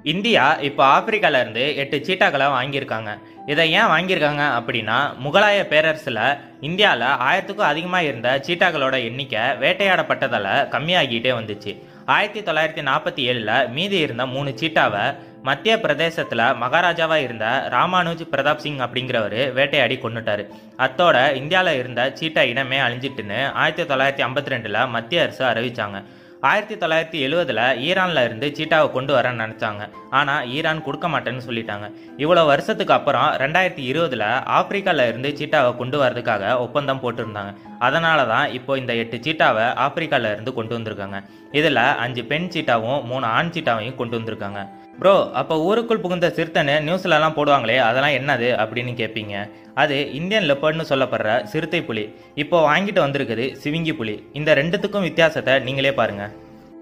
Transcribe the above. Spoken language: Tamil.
இந்தியா இப்போ ஆப்பிரிக்கால இருந்து எட்டு சீட்டாக்களை வாங்கியிருக்காங்க இதை ஏன் வாங்கியிருக்காங்க அப்படின்னா முகலாய பேரரசில் இந்தியாவில் ஆயிரத்துக்கும் அதிகமாக இருந்த சீட்டாக்களோட எண்ணிக்கை வேட்டையாடப்பட்டதால் கம்மியாகிட்டே வந்துச்சு ஆயிரத்தி தொள்ளாயிரத்தி நாற்பத்தி ஏழில் மீதி இருந்த மூணு சீட்டாவை மத்திய பிரதேசத்தில் மகாராஜாவாக இருந்த ராமானுஜ் பிரதாப் சிங் அப்படிங்கிறவர் வேட்டையாடி கொண்டுட்டாரு அத்தோட இந்தியாவில் இருந்த சீட்டா இனமே அழிஞ்சிட்டுன்னு ஆயிரத்தி தொள்ளாயிரத்தி ஐம்பத்தி ரெண்டில் மத்திய அரசு அறிவிச்சாங்க ஆயிரத்தி தொள்ளாயிரத்தி எழுவதுல ஈரான்ல இருந்து சீட்டாவை கொண்டு வரேன்னு நினைச்சாங்க ஆனா ஈரான் கொடுக்க மாட்டேன்னு சொல்லிட்டாங்க இவ்வளவு வருஷத்துக்கு அப்புறம் ரெண்டாயிரத்தி இருபதுல ஆப்பிரிக்கால இருந்து சீட்டாவை கொண்டு வரதுக்காக ஒப்பந்தம் போட்டிருந்தாங்க அதனால தான் இப்போ இந்த எட்டு சீட்டாவை ஆப்பிரிக்கால இருந்து கொண்டு வந்திருக்காங்க இதுல அஞ்சு பெண் சீட்டாவும் மூணு ஆண் சீட்டாவையும் கொண்டு வந்திருக்காங்க ப்ரோ அப்போ ஊருக்குள் புகுந்த சிறுத்தைன்னு நியூஸ்லலாம் போடுவாங்களே அதெல்லாம் என்னது அப்படின்னு கேட்பீங்க அது இந்தியன் லெப்பர்ட்னு சொல்லப்படுற சிறுத்தை புலி இப்போ வாங்கிட்டு வந்திருக்குது சிவிங்கி புலி இந்த ரெண்டுத்துக்கும் வித்தியாசத்தை நீங்களே பாருங்க